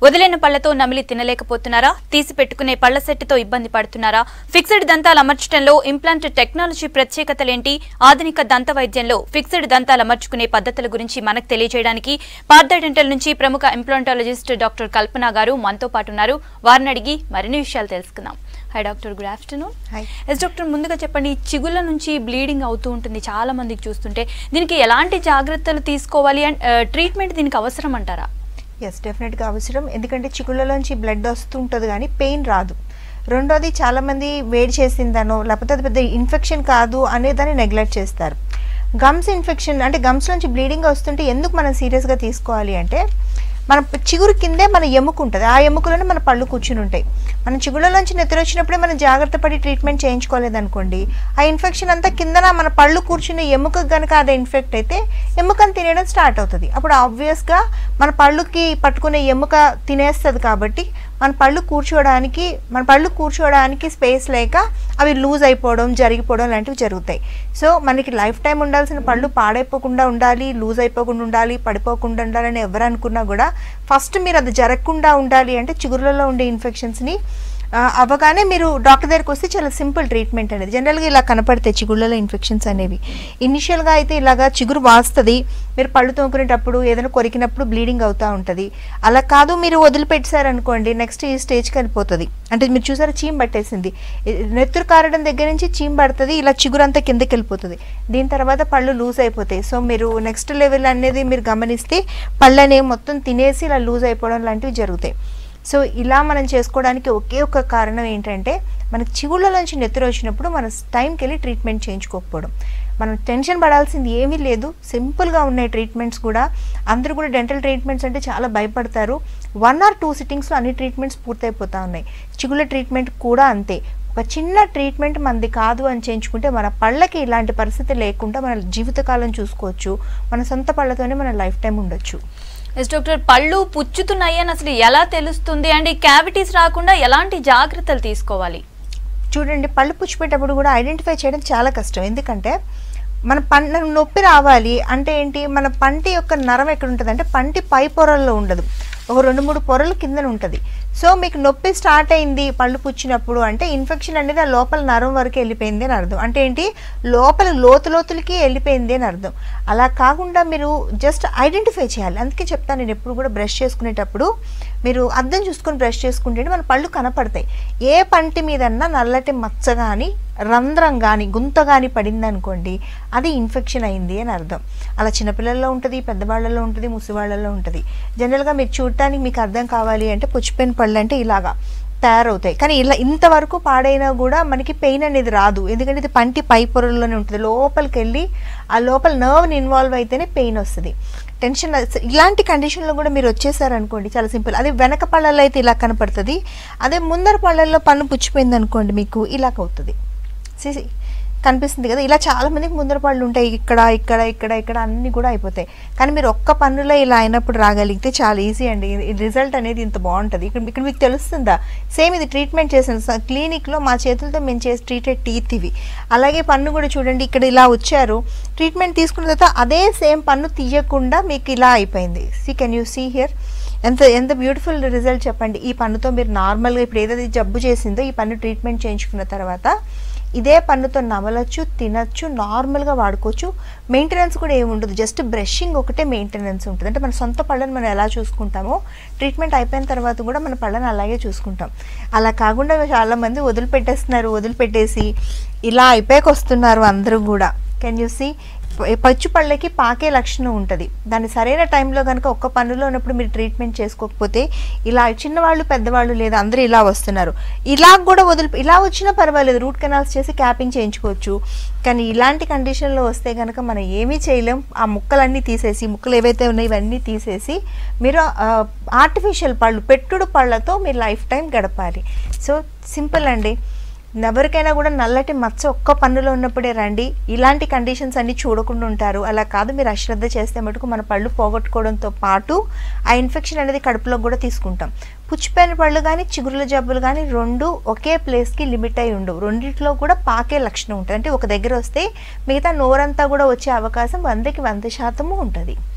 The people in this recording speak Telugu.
వదిలేని పళ్లతో నమిలి తినలేకపోతున్నారా తీసి పెట్టుకునే పళ్ల సెట్టుతో ఇబ్బంది పడుతున్నారా ఫిక్స్డ్ దంతాలు అమర్చడంలో ఇంప్లాంట్ టెక్నాలజీ ప్రత్యేకతలేంటి ఆధునిక దంత వైద్యంలో ఫిక్స్డ్ దంతాలు అమర్చుకునే పద్ధతుల గురించి మనకు తెలియజేయడానికి పార్థ డెంటల్ నుంచి ప్రముఖ ఇంప్లాంటాలజిస్ట్ డాక్టర్ కల్పన గారు మనతో పాటు ఉన్నారు వారిని అడిగి మరిన్ని విషయాలు తెలుసుకుందాం hi doctor good afternoon hi yes doctor ముందుగా చెప్పండి చిగుళ్ళ నుంచి బ్లీడింగ్ అవుతూ ఉంటుంది చాలా మందికి చూస్తుంటే దీనికి ఎలాంటి జాగ్రత్తలు తీసుకోవాలి అండ్ ట్రీట్మెంట్ దీనికి అవసరం అంటారా ఎస్ డెఫినెట్గా అవసరం ఎందుకంటే చిగుళ్ళలోంచి బ్లడ్ వస్తుంటుంది కానీ పెయిన్ రాదు రెండోది చాలామంది వేడి చేసిందనో లేకపోతే అది పెద్ద ఇన్ఫెక్షన్ కాదు అనేదాన్ని నెగ్లెక్ట్ చేస్తారు గమ్స్ ఇన్ఫెక్షన్ అంటే గమ్స్ నుంచి బ్లీడింగ్ వస్తుంటే ఎందుకు మనం సీరియస్గా తీసుకోవాలి అంటే మన చిగురు కిందే మన ఎముక ఉంటుంది ఆ ఎముకలోనే మన పళ్ళు కూర్చుని ఉంటాయి మన చిగుళ్ళలోంచి నెత్తిరి వచ్చినప్పుడే మనం జాగ్రత్త పడి ట్రీట్మెంట్ చేయించుకోలేదనుకోండి ఆ ఇన్ఫెక్షన్ అంతా కిందన మన పళ్ళు కూర్చునే ఎముక కనుక అది ఇన్ఫెక్ట్ అయితే ఎముకను తినేయడం స్టార్ట్ అవుతుంది అప్పుడు ఆబ్వియస్గా మన పళ్ళుకి పట్టుకునే ఎముక తినేస్తుంది కాబట్టి మన పళ్ళు కూర్చోవడానికి మన పళ్ళు కూర్చోవడానికి స్పేస్ లేక అవి లూజ్ అయిపోవడం జరిగిపోవడం లాంటివి జరుగుతాయి సో మనకి లైఫ్ టైం ఉండాల్సిన పళ్ళు పాడైపోకుండా ఉండాలి లూజ్ అయిపోకుండా ఉండాలి పడిపోకుండా ఉండాలని ఎవరు అనుకున్నా కూడా ఫస్ట్ మీరు అది జరగకుండా ఉండాలి అంటే చిగురులలో ఉండే ఇన్ఫెక్షన్స్ని ఆ, అవగానే మీరు డాక్టర్ దగ్గరికి వస్తే చాలా సింపుల్ ట్రీట్మెంట్ అనేది జనరల్గా ఇలా కనపడతాయి చిగుళ్ళలో ఇన్ఫెక్షన్స్ అనేవి ఇనిషియల్గా అయితే ఇలాగా చిగురు వాస్తుంది మీరు పళ్ళు తోముకునేటప్పుడు ఏదైనా కొరికినప్పుడు బ్లీడింగ్ అవుతూ ఉంటుంది అలా కాదు మీరు వదిలిపెట్టారనుకోండి నెక్స్ట్ ఈ స్టేజ్కి వెళ్ళిపోతుంది అంటే మీరు చూసారా చీమ్ పట్టేసింది ఈ నెత్తురు కారడం దగ్గర నుంచి చీమ్ పడుతుంది ఇలా చిగురు అంతా కిందకి వెళ్ళిపోతుంది దీని తర్వాత పళ్ళు లూజ్ అయిపోతాయి సో మీరు నెక్స్ట్ లెవెల్ అనేది మీరు గమనిస్తే పళ్ళు అనేవి మొత్తం తినేసి ఇలా లూజ్ అయిపోవడం లాంటివి జరుగుతాయి సో ఇలా మనం చేసుకోవడానికి ఒకే ఒక కారణం ఏంటంటే మనకి చిగుళ్ళ నుంచి నెత్తురు వచ్చినప్పుడు మన టైంకి వెళ్ళి ట్రీట్మెంట్ చేయించుకోకపోవడం మనం టెన్షన్ పడాల్సింది ఏమీ లేదు సింపుల్గా ఉన్నాయి ట్రీట్మెంట్స్ కూడా అందరూ కూడా డెంటల్ ట్రీట్మెంట్స్ అంటే చాలా భయపడతారు వన్ ఆర్ టూ సిట్టింగ్స్లో అన్ని ట్రీట్మెంట్స్ పూర్తయిపోతూ ఉన్నాయి చిగుళ్ళ ట్రీట్మెంట్ కూడా అంతే ఒక చిన్న ట్రీట్మెంట్ మనది కాదు అని చేయించుకుంటే మన పళ్ళకి ఇలాంటి పరిస్థితి లేకుండా మన జీవితకాలం చూసుకోవచ్చు మన సొంత పళ్ళతోనే మన లైఫ్ టైం ఉండొచ్చు ఎస్ డాక్టర్ పళ్ళు పుచ్చుతున్నాయి అని అసలు ఎలా తెలుస్తుంది అండ్ ఈ క్యావిటీస్ రాకుండా ఎలాంటి జాగ్రత్తలు తీసుకోవాలి చూడండి పళ్ళు పుచ్చిపెట్టేటప్పుడు కూడా ఐడెంటిఫై చేయడం చాలా కష్టం ఎందుకంటే మన పన్ను నొప్పి రావాలి అంటే ఏంటి మన పంటి యొక్క నరం ఎక్కడ ఉంటుంది అంటే పంటి పై పొరల్లో ఉండదు ఒక రెండు మూడు పొరలు కిందన ఉంటుంది సో మీకు నొప్పి స్టార్ట్ అయింది పళ్ళు పుచ్చినప్పుడు అంటే ఇన్ఫెక్షన్ అనేది ఆ లోపల నరం వరకు వెళ్ళిపోయింది అని అర్థం అంటే ఏంటి లోపల లోతు లోతులకి వెళ్ళిపోయింది అని అర్థం అలా కాకుండా మీరు జస్ట్ ఐడెంటిఫై చేయాలి అందుకే చెప్తాను నేను ఎప్పుడు కూడా బ్రష్ చేసుకునేటప్పుడు మీరు అద్దం చూసుకొని బ్రష్ చేసుకుంటే మన పళ్ళు కనపడతాయి ఏ పంటి మీదన్నా నల్లటి మచ్చ కానీ రంధ్రం కానీ గుంత కానీ పడింది అనుకోండి అది ఇన్ఫెక్షన్ అయింది అని అర్థం అలా చిన్నపిల్లల్లో ఉంటుంది పెద్దవాళ్ళలో ఉంటుంది ముసివాళ్ళలో ఉంటుంది జనరల్గా మీరు చూడటానికి మీకు అర్థం కావాలి అంటే పుచ్చిపోయిన పళ్ళు అంటే ఇలాగా తయారవుతాయి కానీ ఇలా ఇంతవరకు పాడైనా కూడా మనకి పెయిన్ అనేది రాదు ఎందుకంటే ఇది పంటి పై పొరల్లోనే ఉంటుంది లోపలికి వెళ్ళి ఆ లోపల నర్వ్ని ఇన్వాల్వ్ అయితేనే పెయిన్ వస్తుంది టెన్షన్ ఇలాంటి కండిషన్లో కూడా మీరు వచ్చేసారనుకోండి చాలా సింపుల్ అదే వెనక పళ్ళల్లో అయితే ఇలా కనపడుతుంది అదే ముందర పళ్ళల్లో పన్ను పుచ్చిపోయింది అనుకోండి మీకు ఇలాగ అవుతుంది see, కనిపిస్తుంది కదా ఇలా చాలా మందికి ముందర పళ్ళు ఉంటాయి ఇక్కడ ఇక్కడ ఇక్కడ ఇక్కడ అన్ని కూడా అయిపోతాయి కానీ మీరు ఒక్క పన్నులో ఇలా అయినప్పుడు రాగలిగితే చాలా ఈజీ అండి రిజల్ట్ అనేది ఇంత బాగుంటుంది ఇక్కడ ఇక్కడ మీకు తెలుస్తుందా సేమ్ ఇది ట్రీట్మెంట్ చేసిన క్లినిక్లో మా చేతులతో మేము చేసి ట్రీటెడ్ టీత్ ఇవి అలాగే పన్ను కూడా చూడండి ఇక్కడ ఇలా వచ్చారు ట్రీట్మెంట్ తీసుకున్న తర్వాత అదే సేమ్ పన్ను తీయకుండా మీకు ఇలా అయిపోయింది see can you see here ఎంత ఎంత బ్యూటిఫుల్ రిజల్ట్ చెప్పండి ఈ పన్నుతో మీరు నార్మల్గా ఇప్పుడు ఏదైతే జబ్బు చేసిందో ఈ పన్ను ట్రీట్మెంట్ చేయించుకున్న తర్వాత ఇదే పన్నుతో నమలచ్చు తినచ్చు నార్మల్గా వాడుకోవచ్చు మెయింటెనెన్స్ కూడా ఏమి ఉండదు జస్ట్ బ్రషింగ్ ఒకటే మెయింటెనెన్స్ ఉంటుంది అంటే మన సొంత పళ్ళని మనం ఎలా చూసుకుంటామో ట్రీట్మెంట్ అయిపోయిన తర్వాత కూడా మన పళ్ళని అలాగే చూసుకుంటాం అలా కాకుండా చాలామంది వదిలిపెట్టేస్తున్నారు వదిలిపెట్టేసి ఇలా అయిపోయాక వస్తున్నారు అందరూ కూడా కెన్ యూ సీ పచ్చు పళ్ళకి పాకే లక్షణం ఉంటుంది దాన్ని సరైన టైంలో కనుక ఒక్క పన్నులో ఉన్నప్పుడు మీరు ట్రీట్మెంట్ చేసుకోకపోతే ఇలా చిన్నవాళ్ళు పెద్దవాళ్ళు లేదా అందరూ ఇలా వస్తున్నారు ఇలా కూడా వదిలి ఇలా వచ్చినా పర్వాలేదు రూట్ కెనాల్స్ చేసి క్యాపింగ్ చేయించుకోవచ్చు కానీ ఇలాంటి కండిషన్లో వస్తే కనుక మనం ఏమీ చేయలేం ఆ ముక్కలన్నీ తీసేసి ముక్కలు ఏవైతే ఉన్నాయో ఇవన్నీ తీసేసి మీరు ఆర్టిఫిషియల్ పళ్ళు పెట్టుడు పళ్ళతో మీరు లైఫ్ టైం గడపాలి సో సింపుల్ అండి ఎవరికైనా కూడా నల్లటి మచ్చ ఒక్క పన్నులో ఉన్నప్పుడే రండి ఇలాంటి కండిషన్స్ అన్ని చూడకుండా ఉంటారు అలా కాదు మీరు అశ్రద్ధ చేస్తే మటుకు మన పళ్ళు పోగొట్టుకోవడంతో పాటు ఆ ఇన్ఫెక్షన్ అనేది కడుపులో కూడా తీసుకుంటాం పుచ్చిపోయిన పళ్ళు కానీ చిగురుల జబ్బులు కానీ రెండు ఒకే ప్లేస్కి లిమిట్ అయి ఉండవు రెండిట్లో కూడా పాకే లక్షణం ఉంటుంది అంటే ఒక దగ్గర వస్తే మిగతా నోరంతా కూడా వచ్చే అవకాశం వందకి వంద శాతము ఉంటుంది